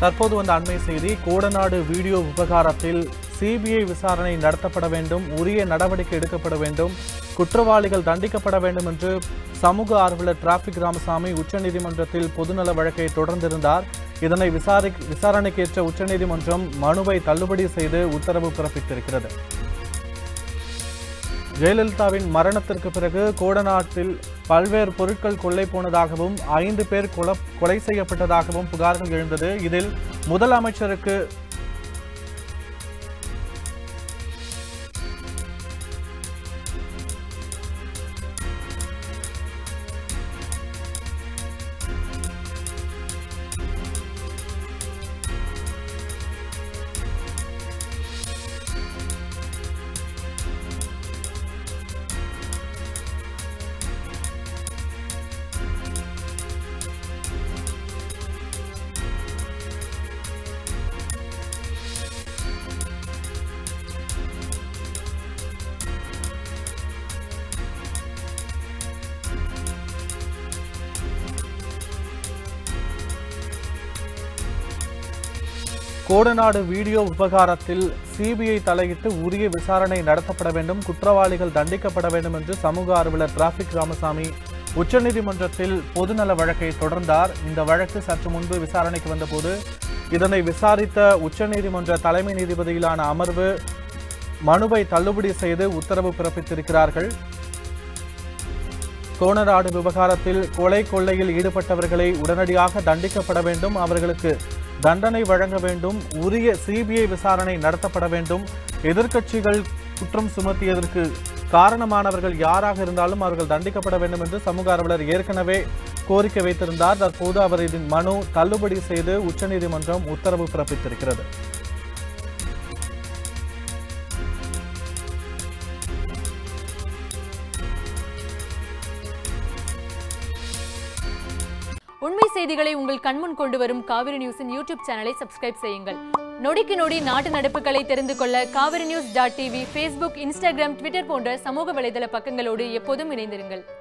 தற்போது வந்த அண்மை செய்தி கோடநாடு வீடியோ விவகாரத்தில் சிபிஐ விசாரணை நடத்தப்பட வேண்டும் உரிய நடவடிக்கை எடுக்கப்பட வேண்டும் குற்றவாளிகள் தண்டிக்கப்பட வேண்டும் என்று சமூக ஆர்வலர் டிராபிக் ராமசாமி உச்சநீதிமன்றத்தில் பொதுநல வழக்கை தொடர்ந்திருந்தார் இதனை விசாரி விசாரணைக்கேற்ற உச்சநீதிமன்றம் மனுவை தள்ளுபடி செய்து உத்தரவு பிறப்பித்திருக்கிறது ஜெயலலிதாவின் மரணத்திற்கு பிறகு கோடநாட்டில் பல்வேறு பொருட்கள் கொள்ளை போனதாகவும் ஐந்து பேர் கொல கொலை செய்யப்பட்டதாகவும் புகார்கள் எழுந்தது இதில் முதலமைச்சருக்கு கோடநாடு வீடியோ விவகாரத்தில் சிபிஐ தலையிட்டு உரிய விசாரணை நடத்தப்பட வேண்டும் குற்றவாளிகள் தண்டிக்கப்பட வேண்டும் என்று சமூக ஆர்வலர் டிராபிக் ராமசாமி உச்சநீதிமன்றத்தில் பொதுநல வழக்கை தொடர்ந்தார் இந்த வழக்கு சற்று முன்பு விசாரணைக்கு வந்தபோது இதனை விசாரித்த உச்சநீதிமன்ற தலைமை நீதிபதியிலான அமர்வு மனுவை தள்ளுபடி செய்து உத்தரவு பிறப்பித்திருக்கிறார்கள் கோணநாடு விவகாரத்தில் கொலை கொள்ளையில் ஈடுபட்டவர்களை உடனடியாக தண்டிக்கப்பட வேண்டும் அவர்களுக்கு தண்டனை வழங்க வேண்டும் உரிய சிபிஐ விசாரணை நடத்தப்பட வேண்டும் எதிர்க்கட்சிகள் குற்றம் சுமத்தியதற்கு காரணமானவர்கள் யாராக இருந்தாலும் அவர்கள் தண்டிக்கப்பட வேண்டும் என்று சமூக ஆர்வலர் ஏற்கனவே கோரிக்கை வைத்திருந்தார் தற்போது அவரது மனு தள்ளுபடி செய்து உச்சநீதிமன்றம் உத்தரவு பிறப்பித்திருக்கிறது உண்மை செய்திகளை உங்கள் கண்முன் கொண்டு வரும் காவிரி நியூஸின் யூடியூப் சேனலை சப்ஸ்கிரைப் செய்யுங்கள் நொடிக்கு நொடி நாட்டு நடப்புகளை தெரிந்து கொள்ள Kaveri news dot TV Facebook Instagram Twitter போன்ற சமூக வலைதள பக்கங்களோடு எப்போதும் இணைந்திருங்கள்